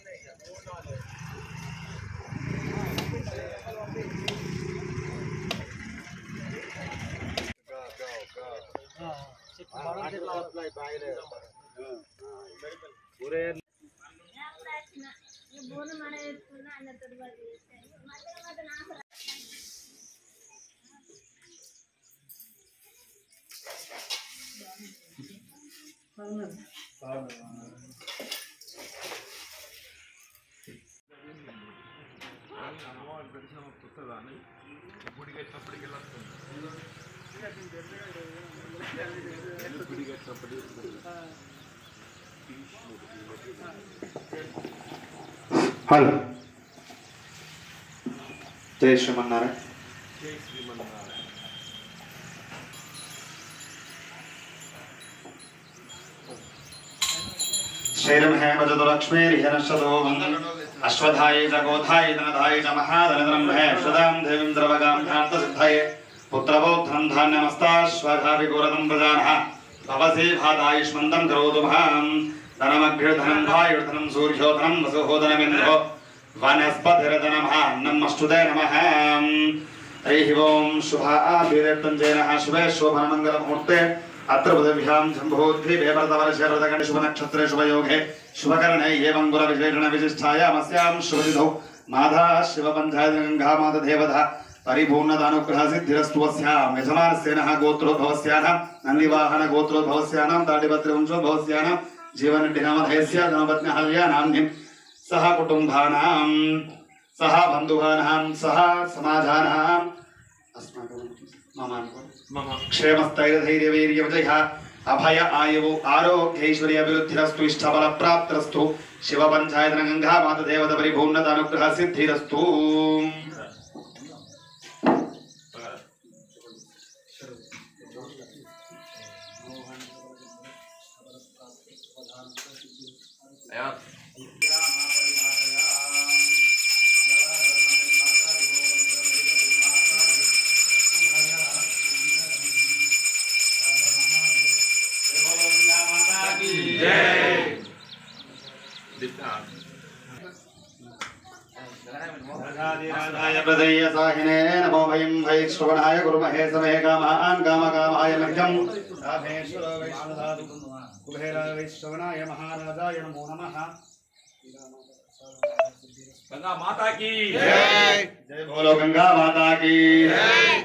బోనం మన వేసుకున్నా అన్నతో పాటు చేస్తాను మధ్య మధ్య నాకు హలో జై శ్రీమన్నారాయణ శ్రీరమహేమచతులక్ష్మీర్హినశతో అశ్వధాయ చ గోధాయ ధనధాయ చ మహాధనద్రంభే అశ్వదాం దేవీం ద్రవగాం ధ్యానసిద్ధాయ పుత్రబౌద్ధం ధాన్యమస్తాశ్వధాభిగోరదం ప్రజానః భవసే భాదాయుష్మందం కరోతు భాం ధనమగ్రధనం భాయుర్ధనం సూర్యోధనం వసుహోదనమింద్రో వనస్పతిరధనమః నమస్తుతే నమః హరి ఓం శుభ ఆభిరత్తంజేన శుభే శోభనమంగళముహూర్తే అత్ర పృథివ్యాం జంబోద్భివే భరతవర్షరథగణ శుభనక్షత్రే శుభయోగే శుభకరణే ఏవం గుర విశేషణ విశిష్టాయామస్యాం శుభతిథౌ మాధా శివపంచాయతగంగా మాత దేవత పరిపూర్ణదానుగ్రహ సిద్ధిరస్తు వస్యాం యజమానస్యేన గోత్రోద్భవస్యానాం నందివాహన గోత్రోద్భవస్యానాం తాడిపత్రివంశోద్భవస్యానాం జీవనడ్డి నామధేయస్య ధనపత్ని హల్యానాంనిం సహ కుటుంబానాం సహ బంధువానాం సహ సమాజానాం అస్మాకం మమ అనుకో మమ క్షేమస్థైర్యధైర్యవీర్యవజయ అభయ ఆయువు ఆరోగ్యైశ్వర్య అభివృద్ధిరస్తు ఇష్టబల ప్రాప్తిరస్తు శివ పంచాయతన గంగా మాత దేవత పరిపూర్ణత అనుగ్రహ సిద్ధిరస్తు అయ్యా రాజాయ ప్రదయ్య సాహినే నమో వయం వై శ్రవణాయ గురుమహే సమే కామాన్ కామ కామాయ మహ్యం రాధేశ్వర వైష్ణవధాతు కుబేరాయ వైశ్రవణాయ మహారాజాయ నమో నమః గంగా మాతాకి జై బోలో గంగా మాతా కీ